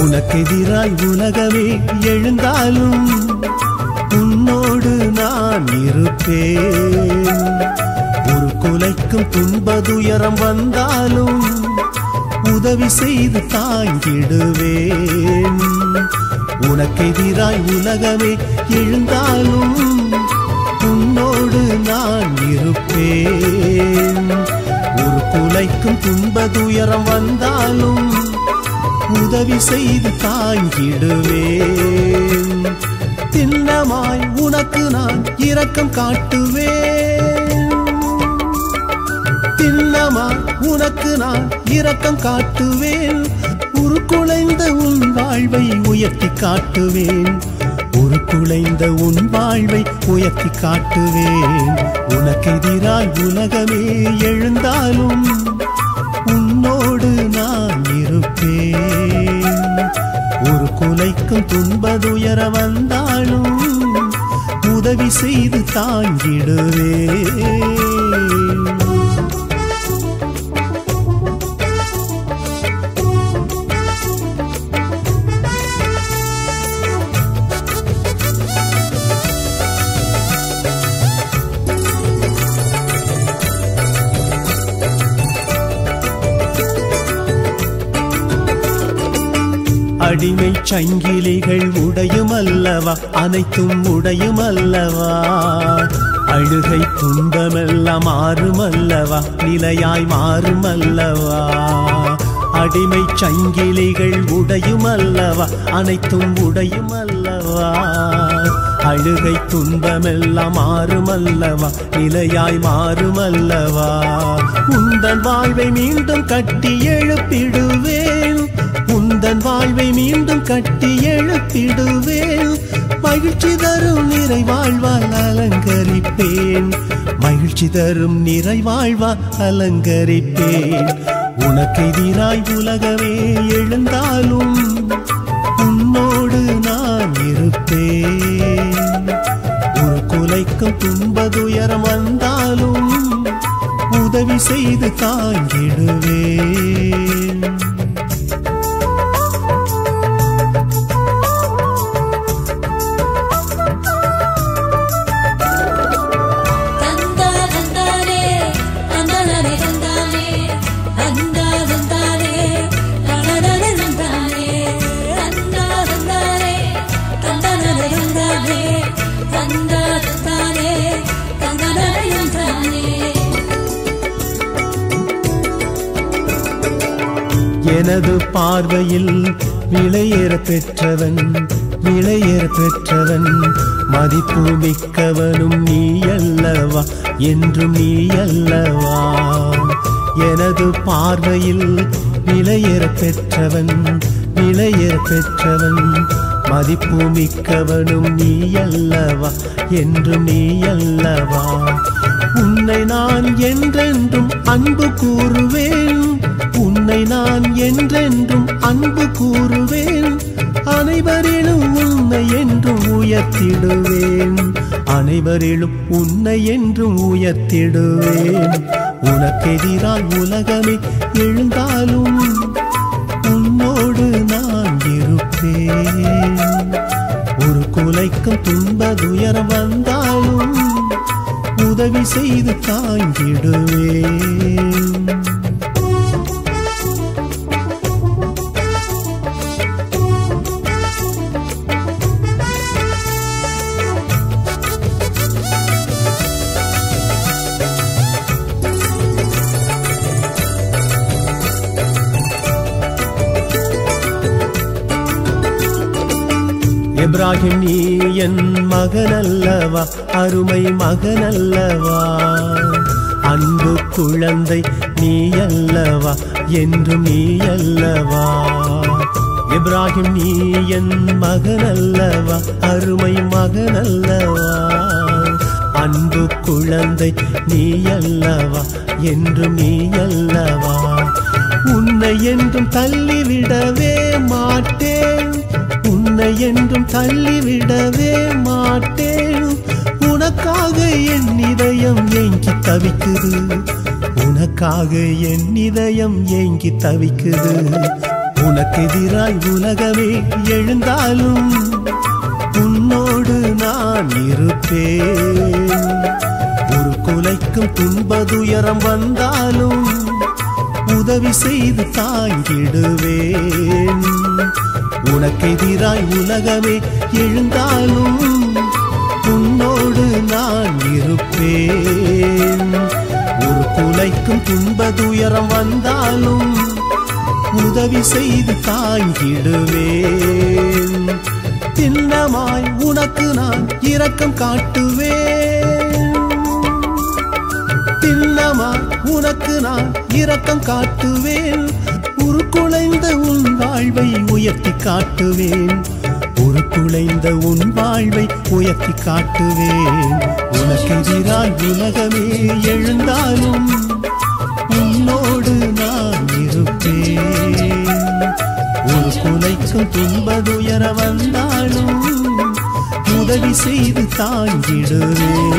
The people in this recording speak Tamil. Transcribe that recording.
உனக்கெதிராய் உலகமே எழுந்தாலும் உன்னோடு நான் இருப்பேன் ஒரு குலைக்கும் துன்பதுயரம் வந்தாலும் உதவி செய்து தாங்கிடுவேன் உனக்கெதிராய் உலகமே எழுந்தாலும் உன்னோடு நான் இருப்பேன் ஒரு குலைக்கும் துன்பதுயரம் வந்தாலும் உதவி செய்து தாங்கிடுவேன் திண்ணமாய் உனக்கு நான் இரக்கம் காட்டுவேன் திண்ணமாய் உனக்கு நான் இரக்கம் காட்டுவேன் உருக்குலைந்த உன் வாழ்வை உயர்த்தி காட்டுவேன் உருக்குலைந்த உன் வாழ்வை உயர்த்தி காட்டுவேன் உனக்கெதிராய் உலகமே எழுந்தாலும் உன்னோடு நான் இருப்பேன் ஒரு குலைக்கும் துன்பதுயர வந்தாலும் உதவி செய்து தாங்கிடுவேன் அடிமை சங்கிலிகள் உடையுமல்லவா அனைத்தும் உடையுமல்லவா அழுகை துன்பமெல்லாம் மாறுமல்லவா நிலையாய் மாறுமல்லவா அடிமை சங்கிலிகள் உடையுமல்லவா அனைத்தும் உடையுமல்லவா அழுகை துன்பமெல்லாம் மாறுமல்லவா நிலையாய் மாறுமல்லவா உந்தன் வாழ்வை மீண்டும் கட்டி எழுப்பிடுவேன் உந்தன் வாழ்வை மீண்டும் கட்டி எழுப்பிடுவேன் மகிழ்ச்சி தரும் நிறை வாழ்வால் அலங்கரிப்பேன் மகிழ்ச்சி தரும் நிறை வாழ்வால் அலங்கரிப்பேன் உனக்கெதிராய் உலகமே எழுந்தாலும் உன்னோடு நான் இருப்பேன் ஒரு குலைக்கும் துன்பதுயரம் வந்தாலும் உதவி செய்து தாங்கிடுவேன் தந்தா தந்தானே தந்தானே தந்தானே தந்தா தந்தானே தனனனே தந்தானே தந்தா தந்தானே தந்தனனே தந்தானே தந்தா தந்தானே தந்தனனே தந்தானே எனது பார்வையில் விலையேற பெற்றவன் விலையேற பெற்றவன் மதிப்பு மிக்கவனும் நீ அல்லவா என்றும் நீ அல்லவா எனது பார்வையில் விலையேற பெற்றவன் விலையேற பெற்றவன் மதிப்பு மிக்கவனும் நீ அல்லவா என்றும் நீ அல்லவா உன்னை நான் என்றென்றும் அன்பு கூறுவேன் உன்னை நான் என்றென்றும் அன்பு கூறுவேன் அனைவரிலும் உன்னை என்றும் உயர்த்திடுவேன் அனைவரிலும் உன்னை என்றும் உயர்த்திடுவேன் உனக்கெதிரால் உலகமே எழுந்தாலும் உன்னோடு நான் இருப்பேன் ஒரு குலைக்கும் துன்ப துயரம் வந்தாலும் உதவி செய்து தாங்கிடுவேன் இப்ராஹிம் நீ என் மகனல்லவா அருமை மகனல்லவா அன்பு குழந்தை நீ அல்லவா என்றும் நீ அல்லவா இப்ராஹிம் நீ என் மகனல்லவா அருமை மகனல்லவா அன்பு குழந்தை நீ அல்லவா என்றும் நீ அல்லவா உன்னை என்றும் தள்ளிவிடவே மாட்டேன் உன்னை என்றும் தள்ளிவிடவே மாட்டேன் உனக்காக என் இதயம் ஏங்கி தவிக்குது உனக்காக என் இதயம் ஏங்கி தவிக்குது உனக்கெதிராய் உலகமே எழுந்தாலும் உன்னோடு நான் இருப்பேன் ஒரு குலைக்கும் துன்பதுயரம் வந்தாலும் உதவி செய்து தாங்கிடுவேன் உனக்கெதிராய் உலகமே எழுந்தாலும் உன்னோடு நான் இருப்பேன் ஒரு குலைக்கும் துன்பதுயரம் வந்தாலும் உதவி செய்து தாங்கிடுவேன் திண்ணமாய் உனக்கு நான் இரக்கம் காட்டுவேன் திண்ணமாய் உனக்கு நான் இரக்கம் காட்டுவேன் ஒரு குலைந்த உன் வாழ்வை உயர்த்தி காட்டுவேன் ஒரு குலைந்த உன் வாழ்வை உயர்த்தி காட்டுவேன் உனக்கு எதிரால் உலகமே எழுந்தாலும் உன்னோடு நான் இருப்பேன் ஒரு குலைக்கும் துன்பதுயர வந்தாலும் உதவி செய்து தாங்கிடுவேன்